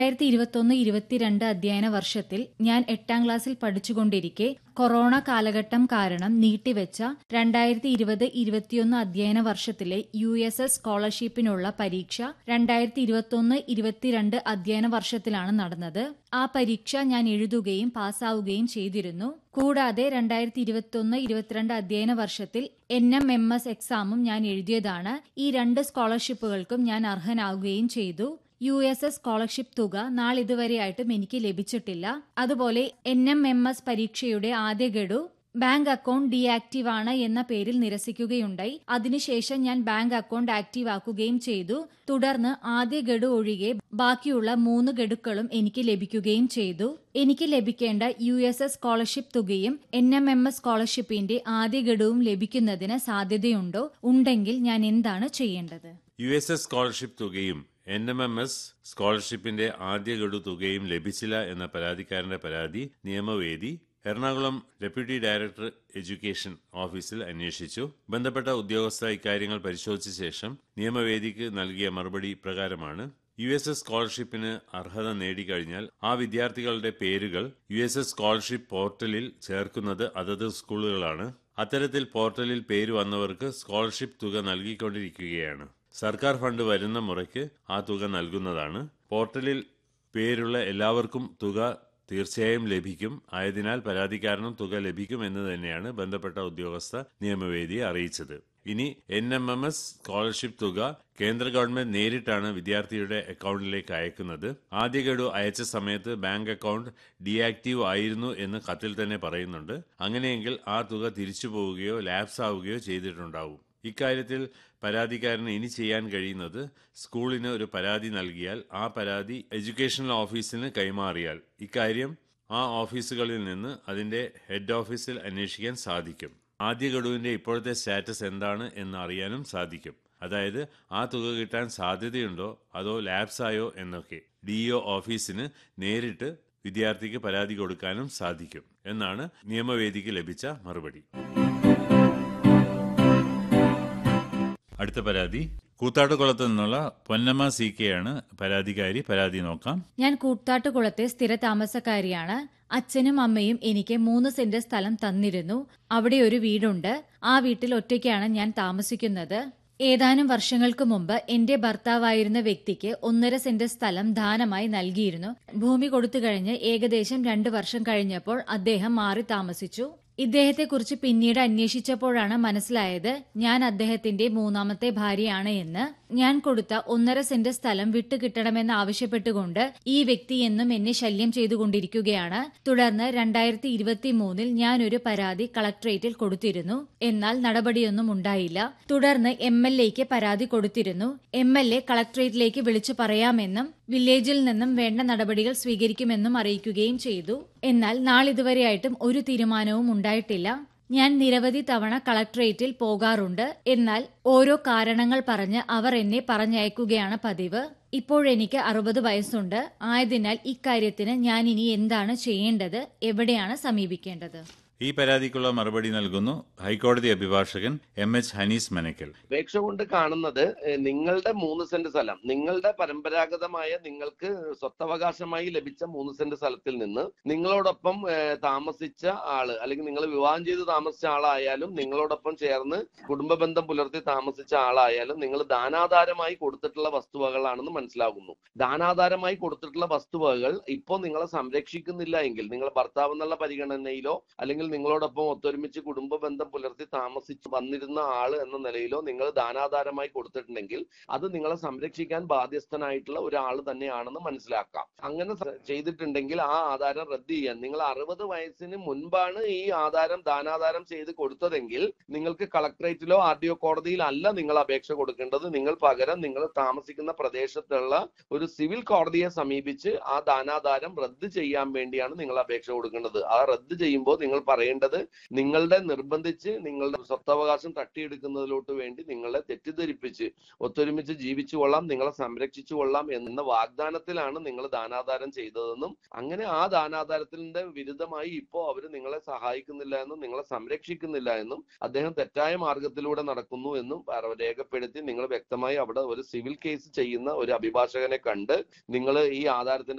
രണ്ടായിരത്തി ഇരുപത്തൊന്ന് ഇരുപത്തിരണ്ട് അധ്യയന വർഷത്തിൽ ഞാൻ എട്ടാം ക്ലാസ്സിൽ പഠിച്ചുകൊണ്ടിരിക്കെ കൊറോണ കാലഘട്ടം കാരണം നീട്ടിവെച്ച രണ്ടായിരത്തി ഇരുപത് ഇരുപത്തിയൊന്ന് അധ്യയന വർഷത്തിലെ യു എസ് എസ് സ്കോളർഷിപ്പിനുള്ള പരീക്ഷ രണ്ടായിരത്തി ഇരുപത്തൊന്ന് ഇരുപത്തിരണ്ട് അധ്യയന വർഷത്തിലാണ് നടന്നത് ആ പരീക്ഷ ഞാൻ എഴുതുകയും പാസ്സാവുകയും ചെയ്തിരുന്നു കൂടാതെ രണ്ടായിരത്തി ഇരുപത്തൊന്ന് ഇരുപത്തിരണ്ട് അധ്യയന വർഷത്തിൽ എൻ എം എം എസ് എക്സാമും ഞാൻ എഴുതിയതാണ് ഈ രണ്ട് സ്കോളർഷിപ്പുകൾക്കും ഞാൻ അർഹനാവുകയും ചെയ്തു യു എസ് എസ് സ്കോളർഷിപ്പ് തുക നാളിതുവരെയായിട്ടും എനിക്ക് ലഭിച്ചിട്ടില്ല അതുപോലെ എൻ എം എം എസ് പരീക്ഷയുടെ ആദ്യ ഗഡു ബാങ്ക് അക്കൗണ്ട് ഡീആക്റ്റീവ് ആണ് എന്ന പേരിൽ നിരസിക്കുകയുണ്ടായി അതിനുശേഷം ഞാൻ ബാങ്ക് അക്കൗണ്ട് ആക്റ്റീവ് ആക്കുകയും ചെയ്തു തുടർന്ന് ആദ്യ ഗഡു ഒഴികെ ബാക്കിയുള്ള മൂന്ന് ഗഡുക്കളും എനിക്ക് ലഭിക്കുകയും ചെയ്തു എനിക്ക് ലഭിക്കേണ്ട യു എസ് എസ് സ്കോളർഷിപ്പ് തുകയും എൻ എം എം എസ് സ്കോളർഷിപ്പിന്റെ ആദ്യ ഗഡുവും ലഭിക്കുന്നതിന് സാധ്യതയുണ്ടോ ഉണ്ടെങ്കിൽ ഞാൻ എന്താണ് ചെയ്യേണ്ടത് യു എസ് എസ് സ്കോളർഷിപ്പ് തുകയും എൻ എം എം എസ് സ്കോളർഷിപ്പിന്റെ ആദ്യ ഗഡു തുകയും ലഭിച്ചില്ല എന്ന പരാതിക്കാരന്റെ പരാതി നിയമവേദി എറണാകുളം ഡെപ്യൂട്ടി ഡയറക്ടർ എഡ്യൂക്കേഷൻ ഓഫീസിൽ അന്വേഷിച്ചു ബന്ധപ്പെട്ട ഉദ്യോഗസ്ഥ ഇക്കാര്യങ്ങൾ പരിശോധിച്ച ശേഷം നിയമവേദിക്ക് നൽകിയ മറുപടി പ്രകാരമാണ് യു എസ് എസ് സ്കോളർഷിപ്പിന് അർഹത നേടിക്കഴിഞ്ഞാൽ ആ വിദ്യാർത്ഥികളുടെ പേരുകൾ യു എസ് എസ് സ്കോളർഷിപ്പ് പോർട്ടലിൽ ചേർക്കുന്നത് അതത് സ്കൂളുകളാണ് അത്തരത്തിൽ പോർട്ടലിൽ പേര് വന്നവർക്ക് സ്കോളർഷിപ്പ് തുക നൽകിക്കൊണ്ടിരിക്കുകയാണ് സർക്കാർ ഫണ്ട് വരുന്ന മുറയ്ക്ക് ആ തുക നൽകുന്നതാണ് പോർട്ടലിൽ പേരുള്ള എല്ലാവർക്കും തുക തീർച്ചയായും ലഭിക്കും ആയതിനാൽ പരാതിക്കാരനും തുക ലഭിക്കും എന്ന് തന്നെയാണ് ബന്ധപ്പെട്ട ഉദ്യോഗസ്ഥ നിയമവേദിയെ അറിയിച്ചത് ഇനി N M M S scholarship തുക കേന്ദ്ര ഗവൺമെന്റ് നേരിട്ടാണ് വിദ്യാർത്ഥിയുടെ അക്കൗണ്ടിലേക്ക് അയക്കുന്നത് ആദ്യ ഗഡു അയച്ച സമയത്ത് ബാങ്ക് അക്കൗണ്ട് ഡീആക്റ്റീവ് ആയിരുന്നു എന്ന് കത്തിൽ തന്നെ പറയുന്നുണ്ട് അങ്ങനെയെങ്കിൽ ആ തുക തിരിച്ചു പോവുകയോ ലാപ്സ് ആവുകയോ ചെയ്തിട്ടുണ്ടാവും ഇക്കാര്യത്തിൽ പരാതിക്കാരന് ഇനി ചെയ്യാൻ കഴിയുന്നത് സ്കൂളിന് ഒരു പരാതി നൽകിയാൽ ആ പരാതി എഡ്യൂക്കേഷണൽ ഓഫീസിന് കൈമാറിയാൽ ഇക്കാര്യം ആ ഓഫീസുകളിൽ നിന്ന് അതിന്റെ ഹെഡ് ഓഫീസിൽ അന്വേഷിക്കാൻ സാധിക്കും ആദ്യ ഗഡുവിന്റെ ഇപ്പോഴത്തെ സ്റ്റാറ്റസ് എന്താണ് എന്ന് അറിയാനും സാധിക്കും അതായത് ആ തുക കിട്ടാൻ സാധ്യതയുണ്ടോ അതോ ലാപ്സായോ എന്നൊക്കെ ഡിഇഒ ഓഫീസിന് നേരിട്ട് വിദ്യാർത്ഥിക്ക് പരാതി കൊടുക്കാനും സാധിക്കും എന്നാണ് നിയമവേദിക്ക് ലഭിച്ച മറുപടി അടുത്ത പരാതി കൂത്താട്ടുകുളത്ത് നിന്നുള്ള പൊന്നമ്മ സി കെ ആണ് പരാതിക്കാരി പരാതി നോക്കാം ഞാൻ കൂത്താട്ടുകുളത്തെ സ്ഥിര താമസക്കാരിയാണ് അച്ഛനും അമ്മയും എനിക്ക് മൂന്ന് സെന്റ് സ്ഥലം തന്നിരുന്നു അവിടെ ഒരു വീടുണ്ട് ആ വീട്ടിൽ ഒറ്റയ്ക്കാണ് ഞാൻ താമസിക്കുന്നത് ഏതാനും വർഷങ്ങൾക്ക് മുമ്പ് എന്റെ ഭർത്താവായിരുന്ന വ്യക്തിക്ക് ഒന്നര സെന്റ് സ്ഥലം ദാനമായി നൽകിയിരുന്നു ഭൂമി കൊടുത്തു കഴിഞ്ഞ് ഏകദേശം രണ്ടു വർഷം കഴിഞ്ഞപ്പോൾ അദ്ദേഹം മാറി താമസിച്ചു ഇദ്ദേഹത്തെക്കുറിച്ച് പിന്നീട് അന്വേഷിച്ചപ്പോഴാണ് മനസ്സിലായത് ഞാൻ അദ്ദേഹത്തിന്റെ മൂന്നാമത്തെ ഭാര്യയാണ് എന്ന് ഞാൻ കൊടുത്ത ഒന്നര സെന്റ് സ്ഥലം വിട്ടുകിട്ടണമെന്ന് ആവശ്യപ്പെട്ടുകൊണ്ട് ഈ വ്യക്തി എന്നും എന്നെ ശല്യം ചെയ്തുകൊണ്ടിരിക്കുകയാണ് തുടർന്ന് രണ്ടായിരത്തി ഇരുപത്തി മൂന്നിൽ ഞാനൊരു പരാതി കളക്ടറേറ്റിൽ കൊടുത്തിരുന്നു എന്നാൽ നടപടിയൊന്നും ഉണ്ടായില്ല തുടർന്ന് എം എൽ എക്ക് പരാതി കൊടുത്തിരുന്നു എം എൽ എ കളക്ടറേറ്റിലേക്ക് വിളിച്ചു പറയാമെന്നും വില്ലേജിൽ നിന്നും വേണ്ട നടപടികൾ സ്വീകരിക്കുമെന്നും അറിയിക്കുകയും ചെയ്തു എന്നാൽ നാളിതുവരെയായിട്ടും ഒരു തീരുമാനവും ഉണ്ടായിട്ടില്ല ഞാൻ നിരവധി തവണ കളക്ടറേറ്റിൽ പോകാറുണ്ട് എന്നാൽ ഓരോ കാരണങ്ങൾ പറഞ്ഞ് അവർ എന്നെ പറഞ്ഞയക്കുകയാണ് പതിവ് ഇപ്പോഴെനിക്ക് അറുപത് വയസ്സുണ്ട് ആയതിനാൽ ഇക്കാര്യത്തിന് ഞാൻ ഇനി എന്താണ് ചെയ്യേണ്ടത് എവിടെയാണ് സമീപിക്കേണ്ടത് ഈ പരാതിക്കുള്ള മറുപടി നൽകുന്നു ഹൈക്കോടതി അഭിഭാഷകൻ എം എച്ച് ഹനീസ് മനക്കൽ അപേക്ഷ കൊണ്ട് കാണുന്നത് ഏഹ്, നിങ്ങളുടെ മൂന്ന് സെന്റ് സ്ഥലം നിങ്ങളുടെ പരമ്പരാഗതമായ നിങ്ങൾക്ക് സ്വത്തവകാശമായി ലഭിച്ച മൂന്ന് സെന്റ് സ്ഥലത്തിൽ നിന്ന് നിങ്ങളോടൊപ്പം ഏഹ്, താമസിച്ച ആള് അല്ലെങ്കിൽ നിങ്ങൾ വിവാഹം ചെയ്ത് താമസിച്ച ആളായാലും നിങ്ങളോടൊപ്പം ചേർന്ന് കുടുംബ ബന്ധം പുലർത്തി താമസിച്ച ആളായാലും നിങ്ങൾ ദാനാധാരമായി കൊടുത്തിട്ടുള്ള വസ്തുവകളാണെന്ന് മനസ്സിലാകുന്നു ദാനാധാരമായി കൊടുത്തിട്ടുള്ള വസ്തുവകൾ ഇപ്പോൾ നിങ്ങളെ സംരക്ഷിക്കുന്നില്ല എങ്കിൽ നിങ്ങൾ ഭർത്താവ് എന്നുള്ള പരിഗണനയിലോ അല്ലെങ്കിൽ നിങ്ങളോടൊപ്പം ഒത്തൊരുമിച്ച് കുടുംബ ബന്ധം പുലർത്തി താമസിച്ച് വന്നിരുന്ന ആള് എന്ന നിലയിലോ നിങ്ങൾ ദാനാധാരമായി കൊടുത്തിട്ടുണ്ടെങ്കിൽ അത് നിങ്ങളെ സംരക്ഷിക്കാൻ ബാധ്യസ്ഥനായിട്ടുള്ള ഒരാൾ തന്നെയാണെന്ന് മനസ്സിലാക്കാം അങ്ങനെ സ- ചെയ്തിട്ടുണ്ടെങ്കിൽ ആ ആധാരം റദ്ദ് ചെയ്യാൻ നിങ്ങൾ അറുപത് വയസ്സിന് മുൻപാണ് ഈ ആധാരം ദാനാധാരം ചെയ്ത് കൊടുത്തതെങ്കിൽ നിങ്ങൾക്ക് കളക്ടറേറ്റിലോ ആർ ഡി ഒ കോടതിയിലല്ല നിങ്ങൾ അപേക്ഷ കൊടുക്കേണ്ടത് നിങ്ങൾ പകരം നിങ്ങൾ താമസിക്കുന്ന പ്രദേശത്തുള്ള ഒരു സിവിൽ കോടതിയെ സമീപിച്ച് ആ ദാനാധാരം റദ്ദ് ചെയ്യാൻ വേണ്ടിയാണ് നിങ്ങൾ അപേക്ഷ കൊടുക്കേണ്ടത് ആ റദ്ദ് ചെയ്യുമ്പോൾ നിങ്ങൾ പറയേണ്ടത് പറയേണ്ടത് നിങ്ങളുടെ നിർബന്ധിച്ച് നിങ്ങളുടെ സ്വത്തവകാശം തട്ടിയെടുക്കുന്നതിലോട്ട് വേണ്ടി നിങ്ങളെ തെറ്റിദ്ധരിപ്പിച്ച് ഒത്തൊരുമിച്ച് ജീവിച്ചു കൊള്ളാം നിങ്ങളെ സംരക്ഷിച്ചു കൊള്ളാം എന്ന വാഗ്ദാനത്തിലാണ് നിങ്ങൾ ദാനാധാരം ചെയ്തതെന്നും അങ്ങനെ ആ ദാനാധാരത്തിന്റെ വിരുദ്ധമായി ഇപ്പോ അവർ നിങ്ങളെ സഹായിക്കുന്നില്ല എന്നും നിങ്ങളെ സംരക്ഷിക്കുന്നില്ല എന്നും അദ്ദേഹം തെറ്റായ മാർഗത്തിലൂടെ നടക്കുന്നു എന്നും പറ- രേഖപ്പെടുത്തി നിങ്ങൾ വ്യക്തമായി അവിടെ ഒരു സിവിൽ കേസ് ചെയ്യുന്ന ഒരു അഭിഭാഷകനെ കണ്ട് നിങ്ങൾ ഈ ആധാരത്തിന്റെ